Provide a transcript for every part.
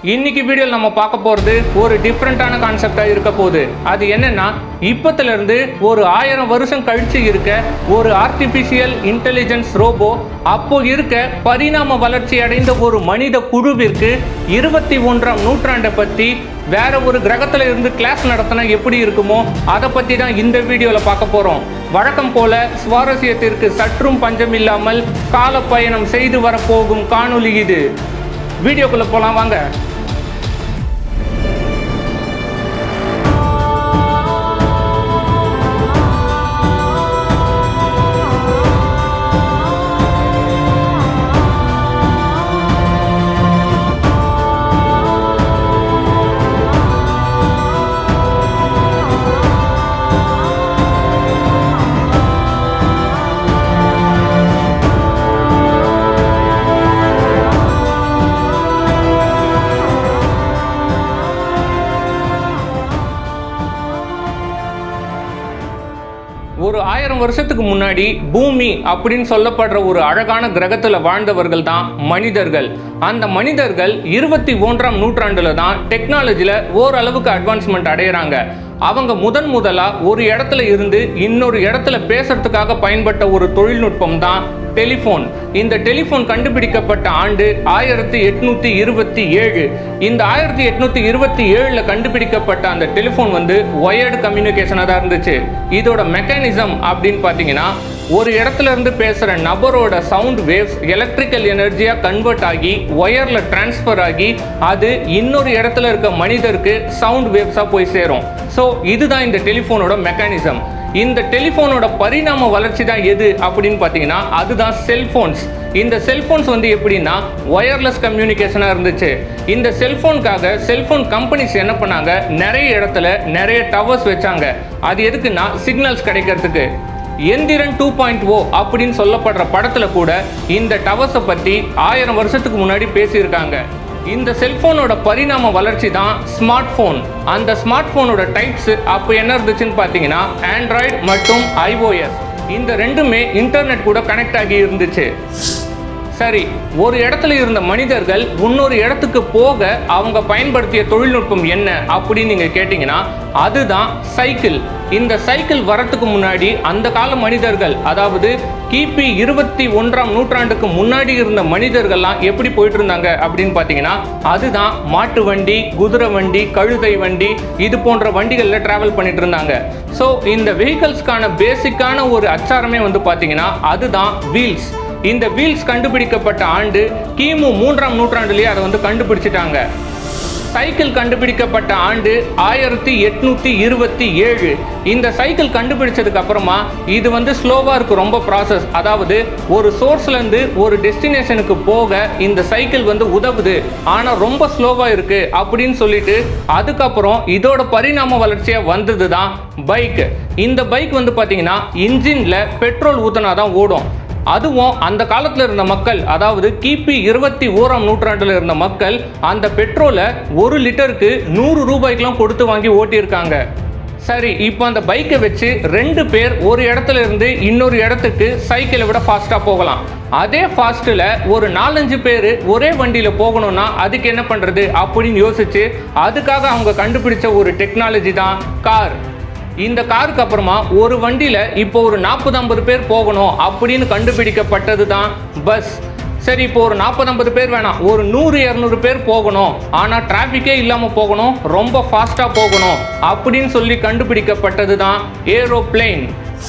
இன்னைக்கு வீடியோவில் நம்ம பார்க்க போகிறது ஒரு டிஃப்ரெண்ட்டான கான்செப்டாக இருக்க போகுது அது என்னன்னா இப்பத்துல இருந்து ஒரு ஆயிரம் வருஷம் கழிச்சு இருக்க ஒரு ஆர்டிஃபிஷியல் இன்டெலிஜென்ஸ் ரோபோ அப்போ இருக்க பரிணாம வளர்ச்சி அடைந்த ஒரு மனித குழுவிற்கு இருபத்தி ஒன்றாம் நூற்றாண்டை பற்றி வேற ஒரு கிரகத்துல இருந்து கிளாஸ் நடத்தினா எப்படி இருக்குமோ அதை பற்றி தான் இந்த வீடியோவில் பார்க்க போகிறோம் வழக்கம் போல சுவாரஸ்யத்திற்கு சற்றும் பஞ்சம் இல்லாமல் கால பயணம் செய்து வரப்போகும் காணொளி இது வீடியோக்குள்ள போலாம் வாங்க ஒரு ஆயிரம் வருஷத்துக்கு முன்னாடி பூமி அப்படின்னு சொல்லப்படுற ஒரு அழகான கிரகத்துல வாழ்ந்தவர்கள் தான் மனிதர்கள் அந்த மனிதர்கள் இருபத்தி ஒன்றாம் நூற்றாண்டுல தான் டெக்னாலஜில ஓரளவுக்கு அட்வான்ஸ்மெண்ட் அடையிறாங்க அவங்க முதன் முதலா ஒரு இடத்துல இருந்து இன்னொரு இடத்துல பேசுறதுக்காக பயன்பட்ட ஒரு தொழில்நுட்பம் தான் டெலிஃபோன் இந்த டெலிஃபோன் கண்டுபிடிக்கப்பட்ட ஆண்டு ஆயிரத்தி எட்நூத்தி இருபத்தி ஏழு இந்த ஆயிரத்தி எட்நூத்தி இருபத்தி ஏழுல கண்டுபிடிக்கப்பட்ட அந்த டெலிஃபோன் வந்து ஒயர்டு கம்யூனிகேஷனாக தான் இருந்துச்சு இதோட மெக்கானிசம் அப்படின்னு பார்த்தீங்கன்னா ஒரு இடத்துல இருந்து பேசுகிற நபரோட சவுண்ட் வேவ்ஸ் எலக்ட்ரிக்கல் எனர்ஜியாக கன்வெர்ட் ஆகி ஒயரில் டிரான்ஸ்ஃபர் ஆகி அது இன்னொரு இடத்துல இருக்க மனிதருக்கு சவுண்ட் வேவ்ஸாக போய் சேரும் ஸோ இதுதான் இந்த டெலிஃபோனோட மெக்கானிசம் இந்த டெலிஃபோனோட பரிணாம வளர்ச்சி தான் எது அப்படின்னு பார்த்தீங்கன்னா அதுதான் செல்ஃபோன்ஸ் இந்த செல்ஃபோன்ஸ் வந்து எப்படின்னா ஒயர்லெஸ் கம்யூனிகேஷனாக இருந்துச்சு இந்த செல்ஃபோனுக்காக செல்ஃபோன் கம்பெனிஸ் என்ன பண்ணாங்க நிறைய இடத்துல நிறைய டவர்ஸ் வச்சாங்க அது எதுக்குன்னா சிக்னல்ஸ் கிடைக்கிறதுக்கு எந்திரன் டூ பாயிண்ட் ஓ அப்படின்னு சொல்லப்படுற படத்துல கூட இந்த டவர்ஸை பற்றி ஆயிரம் வருஷத்துக்கு முன்னாடி பேசியிருக்காங்க இந்த செல்போனோட பரிணாம வளர்ச்சி தான் ஸ்மார்ட் ஃபோன் அந்த ஸ்மார்ட் ஃபோனோட டைப்ஸ் அப்போ என்ன இருந்துச்சுன்னு பார்த்தீங்கன்னா ஆண்ட்ராய்டு மற்றும் ஐஓஎஸ் இந்த ரெண்டுமே இன்டர்நெட் கூட கனெக்ட் ஆகி இருந்துச்சு சரி ஒரு இடத்துல இருந்த மனிதர்கள் இன்னொரு இடத்துக்கு போக அவங்க பயன்படுத்திய தொழில்நுட்பம் என்ன அப்படின்னு நீங்க கேட்டீங்கன்னா அதுதான் சைக்கிள் இந்த சைக்கிள் வரத்துக்கு முன்னாடி அந்த கால மனிதர்கள் அதாவது கிபி இருபத்தி ஒன்றாம் நூற்றாண்டுக்கு முன்னாடி இருந்த மனிதர்கள்லாம் எப்படி போயிட்டு இருந்தாங்க அப்படின்னு பார்த்தீங்கன்னா அதுதான் மாட்டு வண்டி குதிரை வண்டி கழுதை வண்டி இது போன்ற வண்டிகளில் டிராவல் பண்ணிட்டு இருந்தாங்க ஸோ இந்த வெஹிக்கல்ஸ்க்கான பேசிக்கான ஒரு அச்சாரமே வந்து பார்த்தீங்கன்னா அதுதான் வீல்ஸ் இந்த வீல்ஸ் கண்டுபிடிக்கப்பட்ட ஆண்டு கிமு மூன்றாம் நூற்றாண்டுலேயே அதை வந்து கண்டுபிடிச்சிட்டாங்க சைக்கிள் கண்டுபிடிக்கப்பட்ட ஆண்டு ஆயிரத்தி எட்நூத்தி இருபத்தி ஏழு இந்த சைக்கிள் கண்டுபிடிச்சதுக்கு அப்புறமா இது வந்து ஸ்லோவா இருக்கு ரொம்ப ப்ராசஸ் அதாவது ஒரு சோர்ஸ்ல இருந்து ஒரு டெஸ்டினேஷனுக்கு போக இந்த சைக்கிள் வந்து உதவுது ஆனா ரொம்ப ஸ்லோவா இருக்கு அப்படின்னு சொல்லிட்டு அதுக்கப்புறம் இதோட பரிணாம வளர்ச்சியா வந்தது தான் பைக் இந்த பைக் வந்து பாத்தீங்கன்னா இன்ஜின்ல பெட்ரோல் ஊத்தினா தான் ஓடும் அதுவும் அந்த காலத்தில் இருந்த மக்கள் அதாவது கிபி இருபத்தி ஓராம் நூற்றாண்டில் இருந்த மக்கள் அந்த பெட்ரோலை ஒரு லிட்டருக்கு நூறு ரூபாய்க்கெலாம் கொடுத்து வாங்கி ஓட்டியிருக்காங்க சரி இப்போ அந்த பைக்கை வச்சு ரெண்டு பேர் ஒரு இடத்துல இருந்து இன்னொரு இடத்துக்கு சைக்கிளை விட ஃபாஸ்ட்டாக போகலாம் அதே ஃபாஸ்ட்டில் ஒரு நாலஞ்சு பேர் ஒரே வண்டியில் போகணும்னா அதுக்கு என்ன பண்ணுறது அப்படின்னு யோசிச்சு அதுக்காக அவங்க கண்டுபிடிச்ச ஒரு டெக்னாலஜி தான் கார் இந்த காருக்கு அப்புறமா ஒரு வண்டியில் இப்போ ஒரு நாற்பது ஐம்பது பேர் போகணும் அப்படின்னு கண்டுபிடிக்கப்பட்டது தான் பஸ் சரி இப்போ ஒரு நாற்பது ஐம்பது பேர் வேணாம் ஒரு நூறு இரநூறு பேர் போகணும் ஆனால் டிராஃபிக்கே இல்லாமல் போகணும் ரொம்ப ஃபாஸ்ட்டாக போகணும் அப்படின்னு சொல்லி கண்டுபிடிக்கப்பட்டது தான் ஏரோப்ளேன்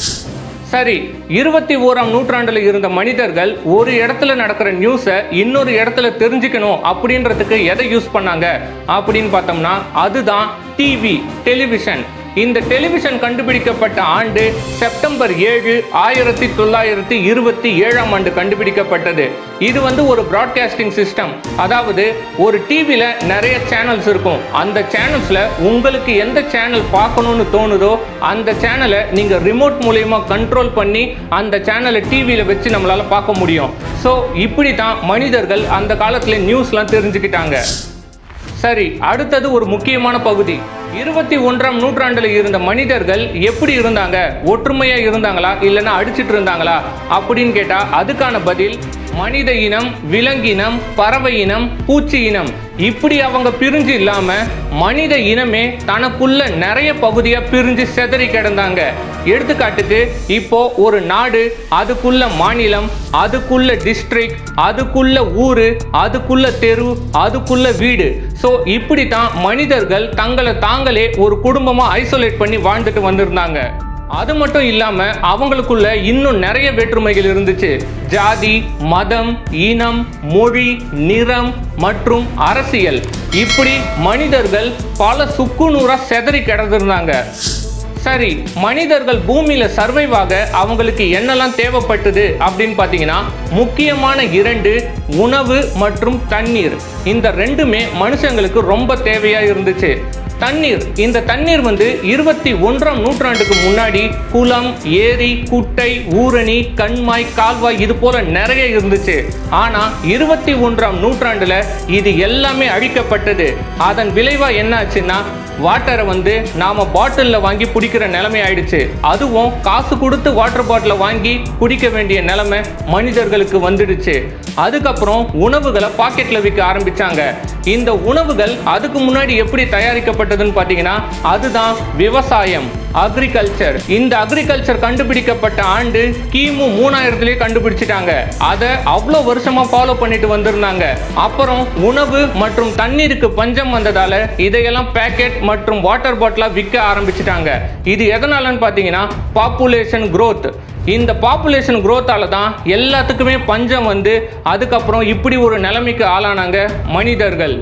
சரி இருபத்தி ஓராம் நூற்றாண்டுல இருந்த மனிதர்கள் ஒரு இடத்துல நடக்கிற நியூஸை இன்னொரு இடத்துல தெரிஞ்சுக்கணும் அப்படின்றதுக்கு எதை யூஸ் பண்ணாங்க அப்படின்னு பார்த்தோம்னா அதுதான் டிவி டெலிவிஷன் இந்த டெலிவிஷன் கண்டுபிடிக்கப்பட்ட ஆண்டு செப்டம்பர் ஏழு ஆயிரத்தி தொள்ளாயிரத்தி இருபத்தி ஏழாம் ஆண்டு கண்டுபிடிக்கப்பட்டது இது வந்து ஒரு பிராட்காஸ்டிங் சிஸ்டம் அதாவது ஒரு டிவியில் நிறைய சேனல்ஸ் இருக்கும் அந்த சேனல்ஸில் உங்களுக்கு எந்த சேனல் பார்க்கணும்னு தோணுதோ அந்த சேனலை நீங்கள் ரிமோட் மூலயமா கண்ட்ரோல் பண்ணி அந்த சேனலை டிவியில் வச்சு நம்மளால் பார்க்க முடியும் ஸோ இப்படி தான் மனிதர்கள் அந்த காலத்தில் நியூஸ்லாம் தெரிஞ்சுக்கிட்டாங்க சரி அடுத்தது ஒரு முக்கியமான பகுதி இருபத்தி ஒன்றாம் நூற்றாண்டுல இருந்த மனிதர்கள் எப்படி இருந்தாங்க ஒற்றுமையா இருந்தாங்களா இல்லைன்னா அடிச்சிட்டு இருந்தாங்களா அப்படின்னு கேட்டா அதுக்கான பதில் மனித இனம் விலங்கினம் பறவை இனம் பூச்சி இனம் இப்படி அவங்க பிரிஞ்சு இல்லாம மனித இனமே தனக்குள்ள நிறைய பகுதியா பிரிஞ்சு செதறி கிடந்தாங்க எடுத்துக்காட்டுக்கு இப்போ ஒரு நாடு அதுக்குள்ள மாநிலம் அதுக்குள்ள டிஸ்ட்ரிக்ட் அதுக்குள்ள ஊரு அதுக்குள்ள தெரு அதுக்குள்ள வீடு ஸோ இப்படி தான் மனிதர்கள் தங்களை தாங்களே ஒரு குடும்பமா ஐசோலேட் பண்ணி வாழ்ந்துட்டு வந்திருந்தாங்க அது மட்டும் இல்லாம அவங்களுக்குள்ள இன்னும் நிறைய வேற்றுமைகள் இருந்துச்சு ஜாதி மதம் இனம் மொழி நிறம் மற்றும் அரசியல் இப்படி மனிதர்கள் பல சுக்குநூறா செதறி கிடந்திருந்தாங்க சரி மனிதர்கள் பூமியில சர்வைவ் ஆக அவங்களுக்கு என்னெல்லாம் தேவைப்பட்டது அப்படின்னு பார்த்தீங்கன்னா முக்கியமான இரண்டு உணவு மற்றும் தண்ணீர் இந்த ரெண்டுமே மனுஷங்களுக்கு ரொம்ப தேவையா இருந்துச்சு தண்ணீர் இந்த தண்ணீர் வந்து இருபத்தி ஒன்றாம் நூற்றாண்டுக்கு முன்னாடி குளம் ஏரி குட்டை ஊரணி கண்மாய் கால்வாய் இது போல நிறைய இருந்துச்சு ஆனா இருபத்தி ஒன்றாம் நூற்றாண்டுல இது எல்லாமே அழிக்கப்பட்டது அதன் விளைவா என்ன ஆச்சுன்னா வாட்டரை வந்து நாம பாட்டில்ல வாங்கி குடிக்கிற நிலைமை ஆயிடுச்சு அதுவும் காசு கொடுத்து வாட்டர் பாட்டிலை வாங்கி குடிக்க வேண்டிய நிலைமை மனிதர்களுக்கு வந்துடுச்சு அதுக்கப்புறம் உணவுகளை பாக்கெட்ல விற்க ஆரம்பிச்சாங்க இந்த உணவுகள் அதுக்கு முன்னாடி எப்படி தயாரிக்கப்பட்டதுன்னு பார்த்தீங்கன்னா அதுதான் விவசாயம் அக்ரிகல்ச்சர் இந்த அக்ரிகல்ச்சர் கண்டுபிடிக்கப்பட்ட ஆண்டு கிமு மூணாயிரத்திலேயே கண்டுபிடிச்சிட்டாங்க அதை அவ்வளோ வருஷமா ஃபாலோ பண்ணிட்டு வந்திருந்தாங்க அப்புறம் உணவு மற்றும் தண்ணீருக்கு பஞ்சம் வந்ததால இதையெல்லாம் பேக்கெட் மற்றும் வாட்டர் பாட்டிலா விற்க ஆரம்பிச்சிட்டாங்க இது எதனாலன்னு பார்த்தீங்கன்னா பாப்புலேஷன் growth இந்த பாப்புலேஷன் growthால தான் எல்லாத்துக்குமே பஞ்சம் வந்து அதுக்கப்புறம் இப்படி ஒரு நிலைமைக்கு ஆளானாங்க மனிதர்கள்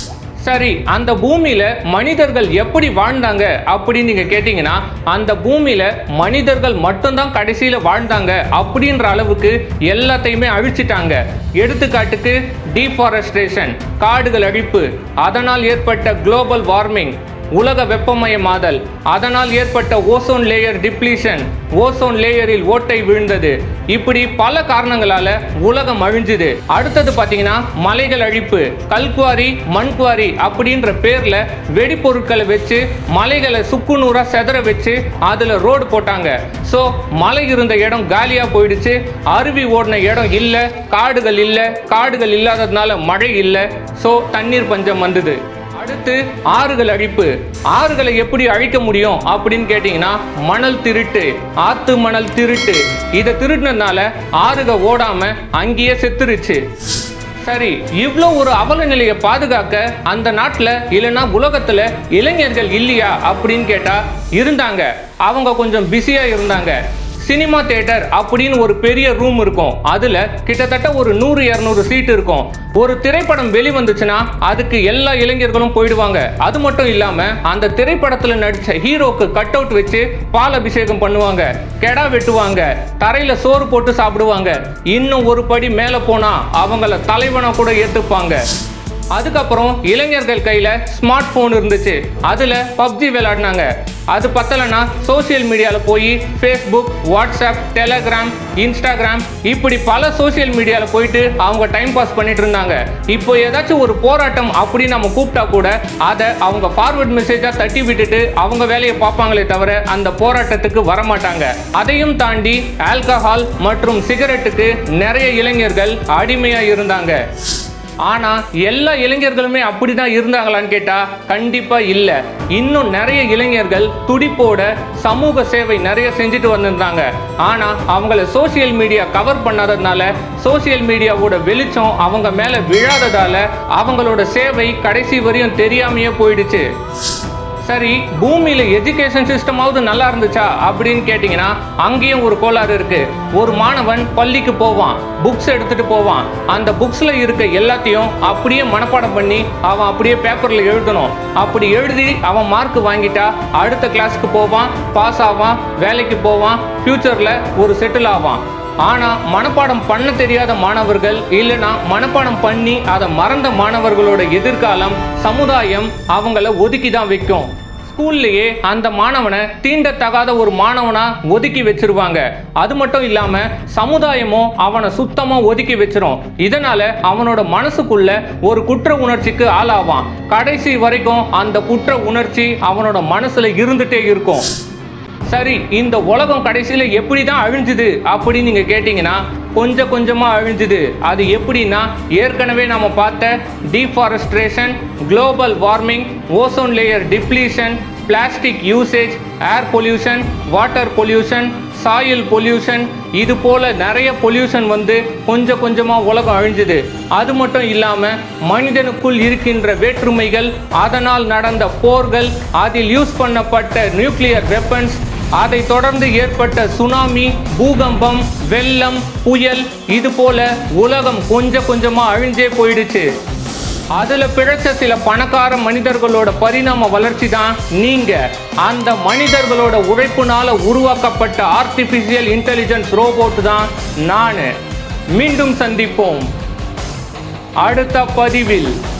சரி அந்த பூமியில மனிதர்கள் எப்படி வாழ்ந்தாங்க அப்படின்னு நீங்க கேட்டீங்கன்னா அந்த பூமியில மனிதர்கள் மட்டும்தான் கடைசியில வாழ்ந்தாங்க அப்படின்ற அளவுக்கு எல்லாத்தையுமே அழிச்சிட்டாங்க எடுத்துக்காட்டுக்கு டீஃபாரஸ்டேஷன் காடுகள் அழிப்பு அதனால் ஏற்பட்ட குளோபல் வார்மிங் உலக வெப்பமயமாதல் அதனால் ஏற்பட்ட ஓசோன் லேயர் டிப்ளீஷன் ஓசோன் லேயரில் ஓட்டை விழுந்தது இப்படி பல காரணங்களால உலகம் அழிஞ்சுது அடுத்தது பார்த்தீங்கன்னா மலைகள் அழிப்பு கல்குவாரி மண்குவாரி அப்படின்ற பேர்ல வெடிப்பொருட்களை வச்சு மலைகளை சுக்குநூறா செதற வச்சு அதுல ரோடு போட்டாங்க ஸோ மலை இருந்த இடம் காலியா போயிடுச்சு அருவி ஓடின இடம் இல்லை காடுகள் இல்லை காடுகள் இல்லாததுனால மழை இல்லை ஸோ தண்ணீர் பஞ்சம் வந்தது அடுத்து ஆறுகள் அழிப்பு ஆறுகளை எப்படி அழிக்க முடியும் அப்படின்னு கேட்டிங்கன்னா மணல் திருட்டு ஆத்து மணல் திருட்டு இதை திருடினதுனால ஆறுக ஓடாம அங்கேயே செத்துருச்சு சரி இவ்வளோ ஒரு அவல நிலையை பாதுகாக்க அந்த நாட்டில் இல்லைன்னா உலகத்தில் இளைஞர்கள் இல்லையா அப்படின்னு கேட்டால் இருந்தாங்க அவங்க கொஞ்சம் பிஸியாக இருந்தாங்க சினிமா தேட்டர் அப்படின்னு ஒரு பெரிய ரூம் இருக்கும் அதுல கிட்டத்தட்ட ஒரு நூறு இரநூறு சீட் இருக்கும் ஒரு திரைப்படம் வெளிவந்துச்சுன்னா அதுக்கு எல்லா இளைஞர்களும் போயிடுவாங்க அது மட்டும் இல்லாம அந்த திரைப்படத்துல நடிச்ச ஹீரோக்கு கட் அவுட் வச்சு பால் அபிஷேகம் பண்ணுவாங்க கெடா வெட்டுவாங்க தரையில சோறு போட்டு சாப்பிடுவாங்க இன்னும் ஒரு படி மேல போனா அவங்கள தலைவனா கூட ஏத்துப்பாங்க அதுக்கப்புறம் இளைஞர்கள் கையில் ஸ்மார்ட் ஃபோன் இருந்துச்சு அதில் பப்ஜி விளையாடினாங்க அது பத்தலைன்னா சோஷியல் மீடியாவில் போய் ஃபேஸ்புக் வாட்ஸ்அப் டெலகிராம் இன்ஸ்டாகிராம் இப்படி பல சோஷியல் மீடியாவில் போயிட்டு அவங்க டைம் பாஸ் பண்ணிட்டு இருந்தாங்க இப்போ ஏதாச்சும் ஒரு போராட்டம் அப்படி நம்ம கூப்பிட்டா கூட அதை அவங்க ஃபார்வர்ட் மெசேஜாக தட்டி விட்டுட்டு அவங்க வேலையை பார்ப்பாங்களே தவிர அந்த போராட்டத்துக்கு வரமாட்டாங்க அதையும் தாண்டி ஆல்கஹால் மற்றும் சிகரெட்டுக்கு நிறைய இளைஞர்கள் அடிமையாக இருந்தாங்க ஆனா எல்லா இளைஞர்களுமே அப்படிதான் இருந்தாங்களான்னு கேட்டா கண்டிப்பா இல்ல இன்னும் நிறைய இளைஞர்கள் துடிப்போட சமூக சேவை நிறைய செஞ்சுட்டு வந்திருந்தாங்க ஆனா அவங்கள சோஷியல் மீடியா கவர் பண்ணாததுனால சோஷியல் மீடியாவோட வெளிச்சம் அவங்க மேல விழாததால அவங்களோட சேவை கடைசி வரையும் தெரியாமையே போயிடுச்சு சரி பூமியில எஜுகேஷன் சிஸ்டமாவது நல்லா இருந்துச்சா அப்படின்னு கேட்டிங்கன்னா அங்கேயும் ஒரு கோளாறு இருக்கு ஒரு மாணவன் பள்ளிக்கு போவான் புக்ஸ் எடுத்துட்டு போவான் அந்த புக்ஸ்ல இருக்க எல்லாத்தையும் அப்படியே மனப்பாடம் பண்ணி அவன் அப்படியே பேப்பர்ல எழுதணும் அப்படி எழுதி அவன் மார்க் வாங்கிட்டா அடுத்த கிளாஸ்க்கு போவான் பாஸ் ஆவான் வேலைக்கு போவான் ஃபியூச்சர்ல ஒரு செட்டில் ஆவான் ஆனா மனப்பாடம் பண்ண தெரியாத மாணவர்கள் இல்லைன்னா மனப்பாடம் பண்ணி அதை மறந்த மாணவர்களோட எதிர்காலம் சமுதாயம் அவங்கள ஒதுக்கி தான் வைக்கும் ஸ்கூல்லையே அந்த மாணவனை தீண்டத்தகாத ஒரு மாணவனா ஒதுக்கி வச்சிருவாங்க அது மட்டும் இல்லாம சமுதாயமும் அவனை சுத்தமா ஒதுக்கி வச்சிரும் இதனால அவனோட மனசுக்குள்ள ஒரு குற்ற உணர்ச்சிக்கு ஆளாவான் கடைசி வரைக்கும் அந்த குற்ற உணர்ச்சி அவனோட மனசுல இருந்துட்டே இருக்கும் சரி இந்த உலகம் கடைசியில் எப்படி தான் அழிஞ்சுது அப்படின்னு நீங்கள் கேட்டிங்கன்னா கொஞ்சம் கொஞ்சமாக அழிஞ்சுது அது எப்படின்னா ஏற்கனவே நம்ம பார்த்த deforestation global warming ozone layer depletion plastic usage air pollution water pollution soil pollution இது போல நிறைய பொல்யூஷன் வந்து கொஞ்சம் கொஞ்சமாக உலகம் அழிஞ்சுது அது மட்டும் இல்லாமல் மனிதனுக்குள் இருக்கின்ற வேற்றுமைகள் அதனால் நடந்த போர்கள் அதில் யூஸ் பண்ணப்பட்ட நியூக்ளியர் வெப்பன்ஸ் அதை தொடர்ந்து ஏற்பட்ட சுனாமி பூகம்பம் வெள்ளம் புயல் இது போல உலகம் கொஞ்சம் கொஞ்சமாக அழிஞ்சே போயிடுச்சு அதுல பிழைச்ச சில பணக்கார மனிதர்களோட பரிணாம வளர்ச்சி தான் நீங்க அந்த மனிதர்களோட உழைப்புனால உருவாக்கப்பட்ட ஆர்டிபிஷியல் இன்டெலிஜென்ஸ் ரோபோட் தான் நான் மீண்டும் சந்திப்போம் அடுத்த பதிவில்